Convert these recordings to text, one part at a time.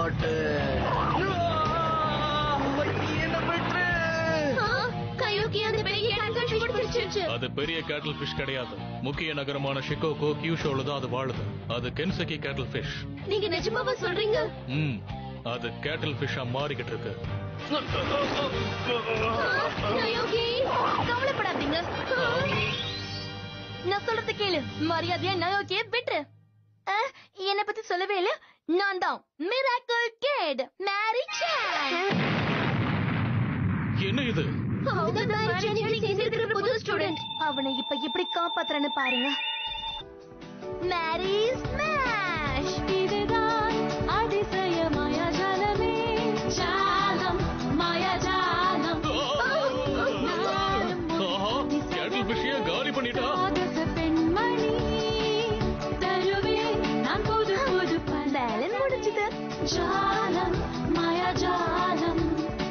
மாட்டேன் என்ன விட்டுரு கையோக்கி அந்த பெரிய கேட்கள் ஃபிஷ் பிடிச்சிருச்சு அது பெரிய கேட்டல் ஃபிஷ் கிடையாது முக்கிய நகரமான ஷிகோகோ கியூஷோல தான் அது வாழுது அது கென்சகி கேட்டல் ஃபிஷ் நீங்க நிஜமாவா சொல்றீங்க ம் அது கேட்டல் ஃபிஷ்ஷா மாறிக்கிட்டு இருக்கு கையோக்கி கவலைப்படாதீங்க நான் சொல்றது கேளு மரியாதையா நயோக்கிய விட்டுரு அஹ், என்னை பத்தி சொல்லவே இல்ல நான் தான் மிராக்கிள் கேட் மேரி சான் என்ன இது அவங்க மேரி சான் சேர்ந்திருக்கிற புது ஸ்டூடெண்ட் அவனை இப்ப எப்படி காப்பாத்துறேன்னு பாருங்க மேரி ஸ்மாஷ் இதுதான் அதிசய மாயாஜாலமே ஜாலம் மாயாஜாலம் ஆஹா கேட்டல் ஃபிஷ்ஷையே காலி பண்ணிட்டா பெண்மணி தருவேன் நான் புது புது பேலன் முடிச்சுது ஜாலம் மாயாஜாலம்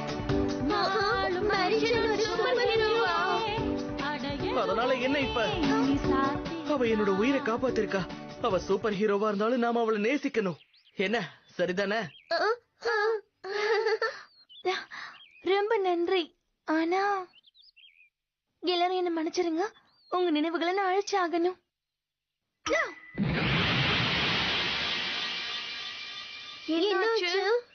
அதனால என்ன இப்ப அவ என்னோட உயிரை காப்பாத்திருக்கா அவ சூப்பர் ஹீரோவா இருந்தாலும் நாம அவளை நேசிக்கணும் என்ன சரிதானே ரொம்ப நன்றி ஆனா எல்லாரும் என்ன மன்னிச்சிருங்க உங்க நினைவுகளை நான் அழிச்சு ஆகணும் என்னாச்சு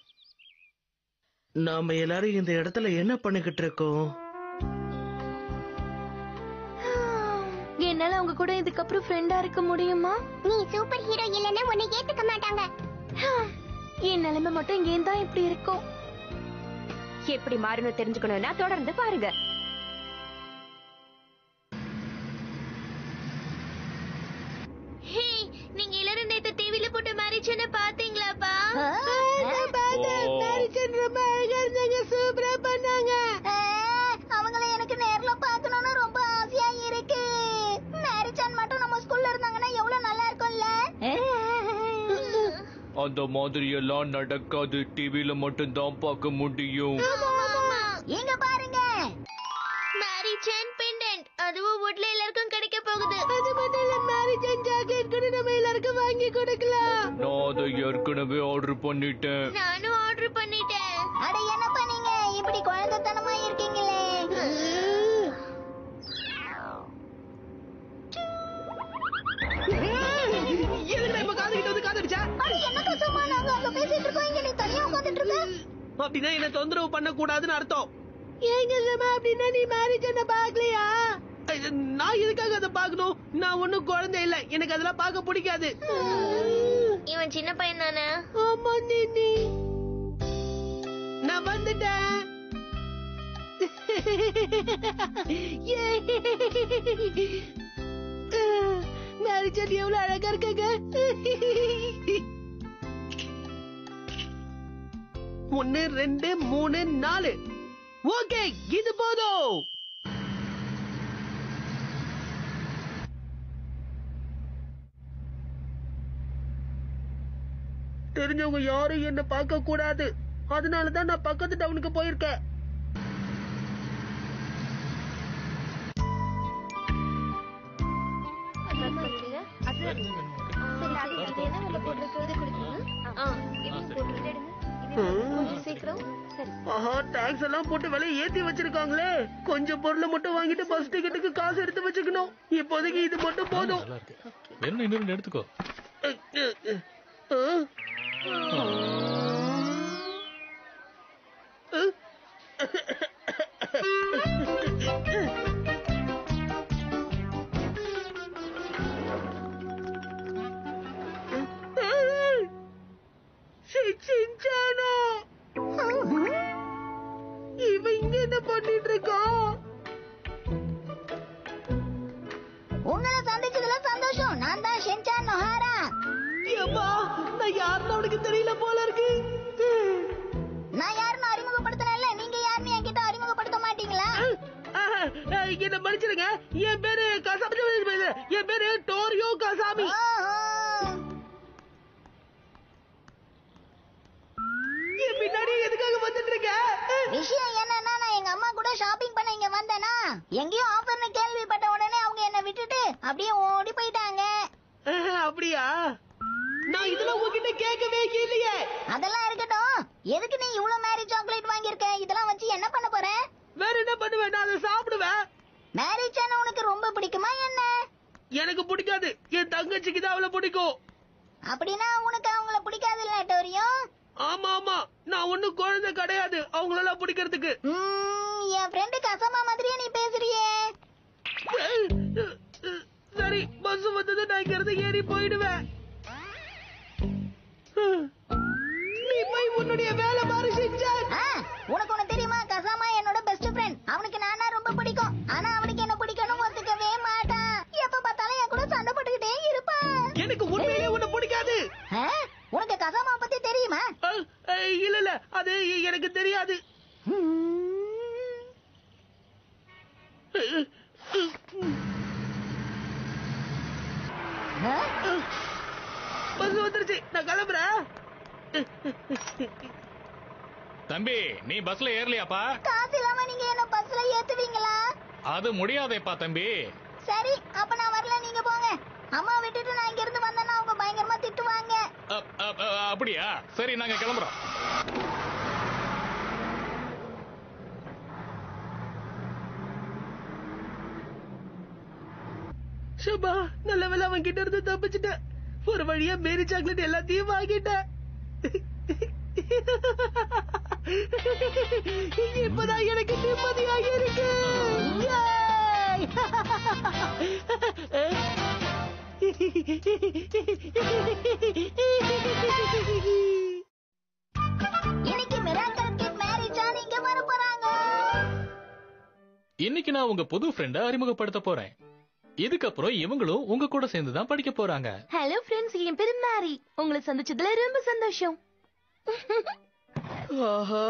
நாம எல்லாரும் இந்த இடத்துல என்ன பண்ணிக்கிட்டு இருக்கோம் என்னால அவங்க கூட இதுக்கப்புறம் ஃப்ரெண்டா இருக்க முடியுமா நீ சூப்பர் ஹீரோ இல்லைன்னா உன்னை ஏத்துக்க மாட்டாங்க என் நிலைமை மட்டும் ஏன் தான் இப்படி இருக்கும் எப்படி மாறணும் தெரிஞ்சுக்கணும்னா தொடர்ந்து பாருங்க ஹே நீங்க எல்லாரும் நேத்து டிவில போட்ட மேரேஜ் என்ன பாத்தீங்களாப்பா சூப்பரா பண்ணாங்க அவங்கள எனக்கு நேர்ல பார்க்கணும்னு ரொம்ப ஆசையா இருக்கு மேரிச்சான் மட்டும் நம்ம ஸ்கூல்ல இருந்தாங்கன்னா எவ்வளவு நல்லா இருக்கும்ல அந்த மாதிரி எல்லாம் நடக்காது டிவில மட்டும் தான் பார்க்க முடியும் இங்க பாருங்க மேரேஜ் அண்ட் பெண்டன்ட் அதுவும் வுட்ல எல்லாருக்கும் கிடைக்க போகுது அது மட்டும் இல்ல மேரிச்சான் சாக்லேட் கூட நம்ம எல்லாருக்கும் வாங்கி கொடுக்கலாம் நான் அதை ஏற்கனவே ஆர்டர் பண்ணிட்டேன் நானும் ஆர்டர் பண்ணிட்டேன் அட என்ன பண்ணீங்க இப்படி குழந்தைத்தனமா இருக்கீங்களே எதுக்குடா இப்ப காது கிட்ட வந்து காதடிச்சா அட என்னக்கா சும்மா நாங்க அங்க பேசிட்டு இருக்கோம் இங்க நீ தனியா உட்கார்ந்துட்டு இருக்க அப்படின்னா என்ன தொந்தரவு பண்ண கூடாதுன்னு அர்த்தம் ஏங்க சும்மா அப்படின்னா நீ மேரேஜ் என்ன பாக்கலையா ஐய, நான் எதுக்காக அதை பார்க்கணும் நான் ஒண்ணும் குழந்தை இல்ல எனக்கு அதெல்லாம் பார்க்க பிடிக்காது இவன் சின்ன பையன் தானே ஆமா நீ நான் வந்துட்டேன் மேரிச்சன் எவ்வளவு அழகா இருக்காங்க ஒன்னு ரெண்டு மூணு நாலு ஓகே இது போதும் தெரிஞ்சவங்க யாரும் என்ன பார்க்க கூடாது அதனாலதான் நான் பக்கத்து டவுனுக்கு போயிருக்கேன் ஆஹா டாக்ஸ் எல்லாம் போட்டு விலையை ஏத்தி வச்சிருக்காங்களே கொஞ்சம் பொருளை மட்டும் வாங்கிட்டு பஸ் டிக்கெட்டுக்கு காசு எடுத்து வச்சுக்கணும் இப்போதைக்கு இது மட்டும் போதும் நல்லா இருக்கு என்ன இன்னொரு எடுத்துக்கோ சின்சானா இவன் இங்க என்ன பண்ணிட்டு இருக்கான் உங்களை சந்திச்சதுல சந்தோஷம் நான் தான் ஷென்சான் நொஹாரா ஏம்மா நான் யாருன்னு அவனுக்கு தெரியல போல இருக்கு நான் யாருன்னு அறிமுகப்படுத்தினேன்ல நீங்க யாருன்னு என்கிட்ட அறிமுகப்படுத்த மாட்டீங்களா ஆஹா, ஆஹ், என்ன மன்னிச்சிடுங்க என் பேரு கசாமி என் பேரு டோரியோ கசாமி ஓஹோ. என் பின்னாடி எதுக்காக வந்துட்டு இருக்க விஷயம் என்னன்னா நான் எங்க அம்மா கூட ஷாப்பிங் பண்ண இங்க வந்தேனா எங்கேயும் ஆஃபர்னு கேள்விப்பட்ட உடனே அவங்க என்ன விட்டுட்டு அப்படியே ஓடி போயிட்டாங்க ஆஹா, அப்படியா நான் இதெல்லாம் உங்ககிட்ட கேட்கவே இல்லையே அதெல்லாம் இருக்கட்டும் எதுக்கு நீ இவ்ளோ மேரி சாக்லேட் வாங்கியிருக்க இதெல்லாம் வச்சு என்ன பண்ண போற வேற என்ன பண்ணுவேன் நான் அதை சாப்பிடுவேன் மேரி சான் உனக்கு ரொம்ப பிடிக்குமா என்ன எனக்கு பிடிக்காது என் தங்கச்சிக்கு தான் அவளை பிடிக்கும் அப்படின்னா உனக்கு அவங்கள பிடிக்காது இல்ல டோரியும் ஆமா ஆமா நான் ஒண்ணும் குழந்தை கிடையாது அவங்களெல்லாம் பிடிக்கிறதுக்கு ம், என் ஃப்ரெண்டு கசமா மாதிரியே நீ பேசுறியே சரி பஸ் வந்தது நான் இங்க இருந்து ஏறி போயிடுவேன் நீ போய் உன்னுடைய வேலை பாரு செஞ்சான் ஆ, உனக்கு ஒண்ணு தெரியுமா கசாமா என்னோட பெஸ்ட் ஃப்ரெண்ட் அவனுக்கு நானா ரொம்ப பிடிக்கும் ஆனா அவனுக்கு என்ன பிடிக்கணும் ஒத்துக்கவே மாட்டான் எப்ப பார்த்தாலும் என் கூட சண்டை போட்டுக்கிட்டே இருப்பான் எனக்கு உண்மையிலே உன்னை பிடிக்காது ஆ, உனக்கு கசாமா பத்தி தெரியுமா அஹ், அஹ், இல்ல இல்ல அது எனக்கு தெரியாது ஆ? பஸ் வந்துருச்சு நான் கிளம்புறேன் தம்பி நீ பஸ்ல ஏறலையாப்பா காசு இல்லாம நீங்க என்ன பஸ்ல ஏத்துவீங்களா அது முடியாதேப்பா தம்பி சரி அப்ப நான் வரல நீங்க போங்க அம்மா விட்டுட்டு நான் இங்க இருந்து வந்தேன்னா அவங்க பயங்கரமா திட்டுவாங்க அப், அப், அ, அப்படியா சரி நாங்க கிளம்புறோம் ஷபா நல்ல வேலை அவன் கிட்ட இருந்து தப்பிச்சிட்டேன் ஒரு வழியா மேரி சாக்லேட் எல்லாத்தையும் வாங்கிட்டேன் இப்பதான் எனக்கு நிம்மதியாக இருக்கு இன்னைக்கு மிராக்கல் கிட் மேரேஜ் இங்க வர போறாங்க இன்னைக்கு நான் உங்க புது ஃப்ரெண்ட அறிமுகப்படுத்த போறேன் இதுக்கப்புறம் இவங்களும் உங்க கூட சேர்ந்து தான் படிக்க போறாங்க ஹலோ ஃப்ரெண்ட்ஸ் என் பேரு மேரி உங்களை சந்திச்சதுல ரொம்ப சந்தோஷம் ஆஹா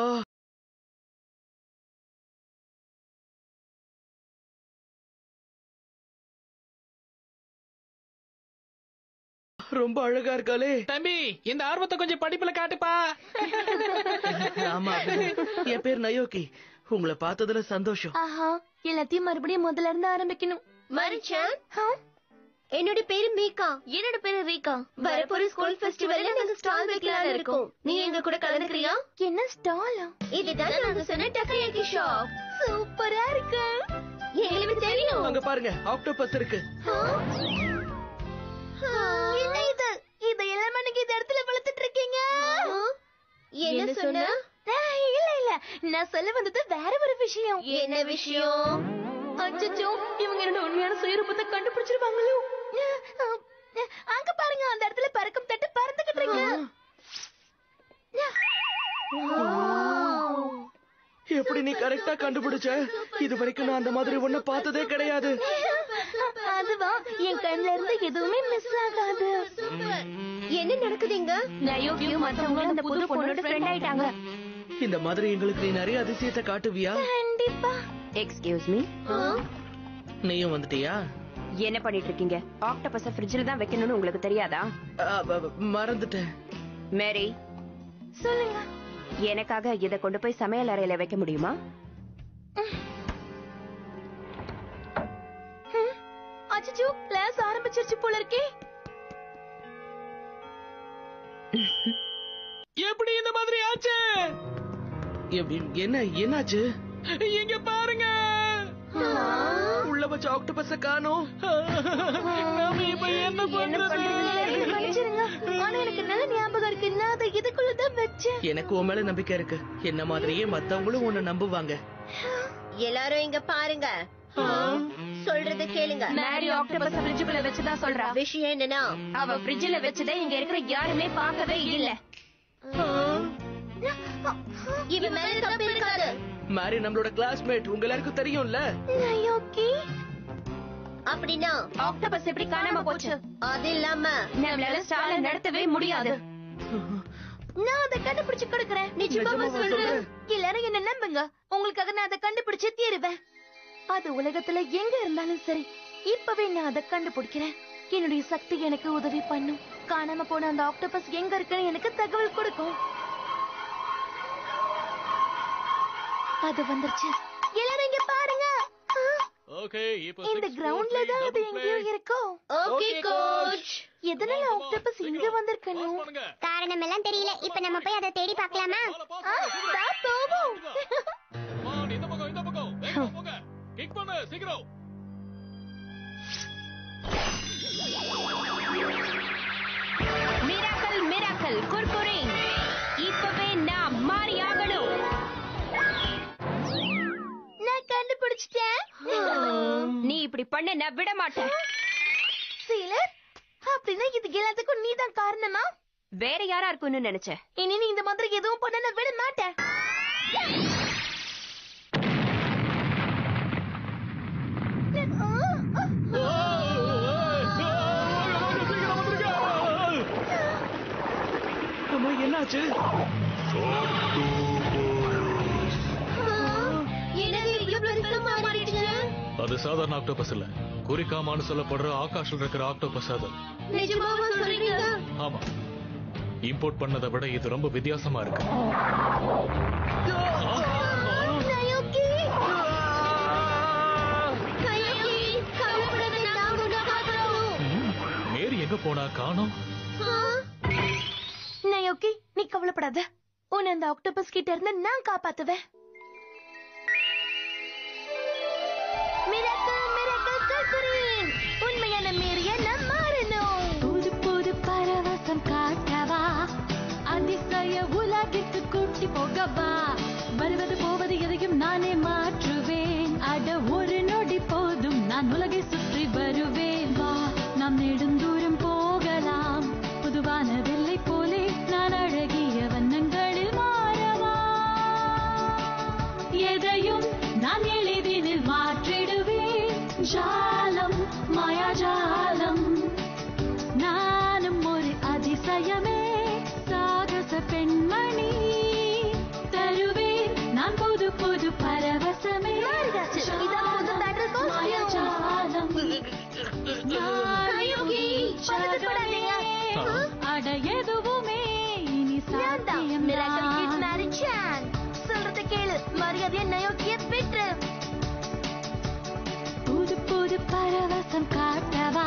ரொம்ப அழகா இருக்காளே தம்பி இந்த ஆர்வத்தை கொஞ்சம் படிப்புல காட்டுப்பா ஆமா அப்படிதான். என் பேர் நயோகி உங்களை பார்த்ததுல சந்தோஷம் ஆஹா எல்லாத்தையும் மறுபடியும் முதல்ல இருந்து ஆரம்பிக்கணும் மரிச்சான் ஆ, என்னோட பேரு மீகா என்னோட பேரு ரீகா வரப்போற ஸ்கூல் ஃபெஸ்டிவல்ல நாங்க ஸ்டால் வைக்கலாம்னு இருக்கோம் நீ எங்க கூட கலந்துக்கிறியா என்ன ஸ்டாலா இதுதான் நாங்க சொன்ன டக்கையாக்கி ஷாப் சூப்பரா இருக்கு எங்களுக்கு தெரியும் அங்க பாருங்க ஆக்டோபஸ் இருக்கு என்ன இது இதையெல்லாம் நீங்க இந்த இடத்துல வளர்த்துட்டு இருக்கீங்க என்ன சொன்ன ஆ, இல்ல இல்ல நான் சொல்ல வந்தது வேற ஒரு விஷயம் என்ன விஷயம் அச்சச்சோ இவங்க என்னோட உண்மையான சுயரூபத்தை கண்டுபிடிச்சிருவாங்களோ அங்க பாருங்க அந்த இடத்துல பறக்கும் தட்டு பறந்துகிட்டு இருக்கு எப்படி நீ கரெக்டா கண்டுபிடிச்ச இது வரைக்கும் நான் அந்த மாதிரி ஒண்ணு பார்த்ததே கிடையாது அதுவா என் கண்ணுல இருந்து எதுவுமே மிஸ் ஆகாது என்ன நடக்குதுங்க நயோகியும் மத்தவங்களும் அந்த புது பொண்ணோட ஃப்ரெண்ட் ஆயிட்டாங்க இந்த மாதிரி எங்களுக்கு நீ நிறைய அதிசயத்தை காட்டுவியா கண்டிப்பா எக்ஸ்கியூஸ் மீ நீயும் வந்துட்டியா என்ன பண்ணிட்டு இருக்கீங்க ஆக்டோபஸ ஃப்ரிட்ஜில் தான் வைக்கணும்னு உங்களுக்கு தெரியாதா அ, ப- ப- மறந்துட்டேன் மேரி சொல்லுங்க எனக்காக இதை கொண்டு போய் சமையல் அறையில வைக்க முடியுமா அச்சச்சோ கிளாஸ் ஆரம்பிச்சிருச்சு போல இருக்கே எப்படி இந்த மாதிரி ஆச்சு எ- என்ன என்னாச்சு இங்க பாருங்க உள்ள வச்ச ஆக்டோபஸ காணோம் நாம இப்ப என்ன பண்றது என்ன மன்னிச்சிருங்க ஆனா எனக்கு நல்ல ஞாபகம் இருக்கு நான் அதை இதுக்குள்ளதான் வச்சேன் எனக்கு உன் மேல நம்பிக்கை இருக்கு என்ன மாதிரியே மத்தவங்களும் உன்னை நம்புவாங்க எல்லாரும் இங்க பாருங்க சொல்றத கேளுங்க மேரி ஆக்டோபஸ ஃப்ரிட்ஜுக்குள்ள வச்சுதான் சொல்றா விஷயம் என்னன்னா அவ ஃப்ரிட்ஜில் வச்சதை இங்க இருக்கிற யாருமே பார்க்கவே இல்ல இவ மேல தப்பு இருக்காது மாரி நம்மளோட கிளாஸ்மேட் உங்க எல்லாருக்கும் தெரியும்ல நயோகி அப்படின்னா ஆக்டோபஸ் எப்படி காணாம போச்சு அது இல்லாம நம்மளால ஸ்டால நடத்தவே முடியாது நான் அதை கண்டுபிடிச்சு கொடுக்கறேன் நிச்சயமா நிஜமாவா சொல்றேன் சொல்ற? எல்லாரும் என்ன நம்புங்க உங்களுக்காக நான் அதை கண்டுபிடிச்சு தீருவேன் அது உலகத்துல எங்க இருந்தாலும் சரி இப்பவே நான் அதை கண்டுபிடிக்கிறேன் என்னுடைய சக்தி எனக்கு உதவி பண்ணும் காணாம போன அந்த ஆக்டோபஸ் எங்க இருக்குன்னு எனக்கு தகவல் கொடுக்கும் அது வந்துருச்சு எல்லாரும் இங்க பாருங்க ஆ, ஓகே இப்போ இந்த six, கிரவுண்ட்ல four, three, தான் அது double எங்கேயோ play. இருக்கும் ஓகே கோச் எதனால Come on, ஆக்டோபஸ் இங்க சீக்கிரம். வந்திருக்கணும் Pass பண்ணுங்க. காரணம் எல்லாம் தெரியல இப்ப நம்ம போய் அதை தேடி பார்க்கலாமா Ball pass ஆ, பண்ணுங்க, சீக்கிரம். வா போவோம் Come on, இந்த பக்கம் இந்த பக்கம் வேகமா போங்க கிக் பண்ணு சீக்கிரம் மிராக்கல் மிராக்கல் குர்குரே இப்பவே நான் மாறி ஆகணும் நான் கண்டுபிடிச்சிட்டேன் நீ இப்படி பண்ண நான் விட மாட்டேன் சீலர் அப்படின்னா இது எல்லாத்துக்கும் நீதான் காரணமா வேற யாரா இருக்கும்னு நினைச்சேன் இனி நீ இந்த மாதிரி எதுவும் பண்ண நான் விட மாட்டேன் அம்மா என்னாச்சு என்னது இவ்வளவு பெருசா மாறிடுச்சு அது சாதாரண ஆக்டோபஸ் இல்ல குறிக்காமான்னு சொல்லப்படுற ஆகாஷில் இருக்கிற ஆக்டோபஸ் அது நிஜமாவா சொல்றீங்க ஆமா இம்போர்ட் பண்ணதை விட இது ரொம்ப வித்தியாசமா இருக்கு நயோகி நயோகி கவலைப்படாத நாங்க உன்னை காக்கிறோம் ம், மேரி எங்க போனா காணோம் நயோகி நீ கவலைப்படாத உன்னை அந்த ஆக்டோபஸ் கிட்ட இருந்து நான் காப்பாத்துவேன் மிராக்கிள், மிராக்கிள் கல்புரின். உண்மையான மேரிய நான் மாறணும் புது புது பரவசம் காட்டவா அதிசய உலகிற்கு கூட்டி போகவா வருவது போவது எதையும் நானே மாற்றுவேன் அட ஒரு நொடி போதும் நான் உலகை சுற்றி வருவேன் வா நாம் நெடுந்தூரம் போகலாம் புதுவான வெள்ளை போலே நான் அழகிய வண்ணங்களில் மாறவா எதையும் நான் எளிதினில் மாற்றிடுவேன் ஜாலம் மாயாஜாலம் நானும் ஒரு அதிசயமே சாகச பெண்மணி தருவேன் நான் புது புது பரவசமே மாயாஜாலம் நயோகி பதட்டப்படாதீங்க அட எதுவுமே இனி சாத்தியம் சொல்றத கேளு மரியாதையை நயோக்கிய பெற்று புது புது பரவசம் காட்டவா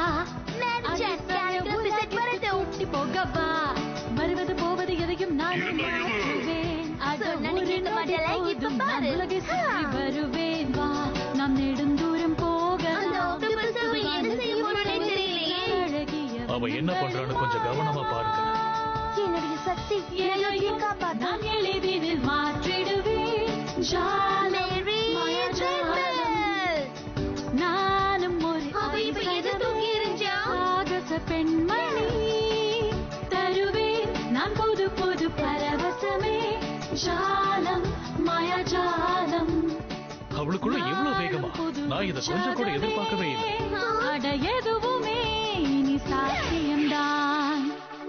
ஊட்டி போகவா வருவது போவது எதையும் நான் மாற்றுவேன் அட சொன்னா ஒரு கேட்க மாட்டேல, நொடி இப்ப போதும் நான் பாரு. உலகை சுற்றி வருவேன் வா நாம் நெடுந்தூரம் அந்த போகலாம் octopus அவ என்ன செய்ய போறானே தெரியலையே. அழகிய அவ என்ன பண்றான்னு கொஞ்சம் கவனமா பாருங்க என்னுடைய சக்தி என்னையே காப்பாத்த நான் எளிதில் மாற்றிடுவேன் ஜாலம் மாயாஜாலம். நானும் ஒரு அவ இப்ப எதை தூக்கி எறிஞ்சா? சாகச பெண்மணி தருவேன் நான் புது புது பரவசமே ஜாலம் மாயாஜாலம் அவளுக்குள்ள எவ்வளவு வேகமா நான் இதை கொஞ்சம் கூட எதிர்பார்க்கவே இல்லை அட எதுவுமே இனி சாத்தியம்தான்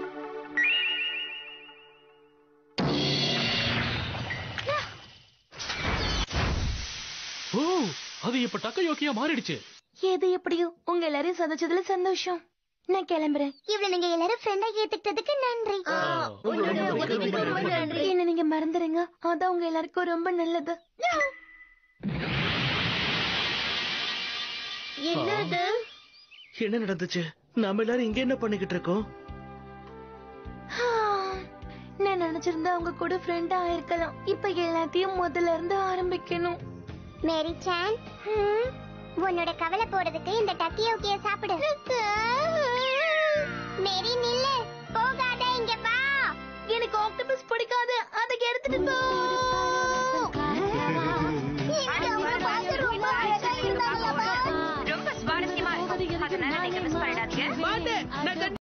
ஓ அது இப்ப டக்க யோக்கியா மாறிடுச்சு எது எப்படியோ உங்க எல்லாரையும் சந்திச்சதுல சந்தோஷம் நான் கிளம்புறேன் இவ்வளவு நீங்க எல்லாரும் ஃப்ரெண்டா ஏத்துக்கிட்டதுக்கு நன்றி ஆ, உன்னோட உதவிக்கு ரொம்ப நன்றி என்ன நீங்க மறந்துடுங்க அதான் உங்க எல்லாருக்கும் ரொம்ப நல்லது என்னது என்ன நடந்துச்சு நாம எல்லாரும் இங்க என்ன பண்ணிக்கிட்டு இருக்கோம் நான் நினைச்சிருந்தா அவங்க கூட ஃப்ரெண்டா ஆயிருக்கலாம் இப்ப எல்லாத்தையும் முதல்ல இருந்து ஆரம்பிக்கணும் மேரி சான் ஹம், உன்னோட கவலை போறதுக்கு இந்த டக்கியோக்கிய சாப்பிடு மேரி நில்லு போகாத இங்க வா எனக்கு ஆக்டோபஸ் பிடிக்காது அதை எடுத்துட்டு போ இங்க அவங்க பார்க்க ரொம்ப அழகா இருந்தாங்களா ரொம்ப சுவாரஸ்யமா இருக்கும் அதனால நீங்க மிஸ் பண்ணிடாதீங்க மாட்டேன் நான்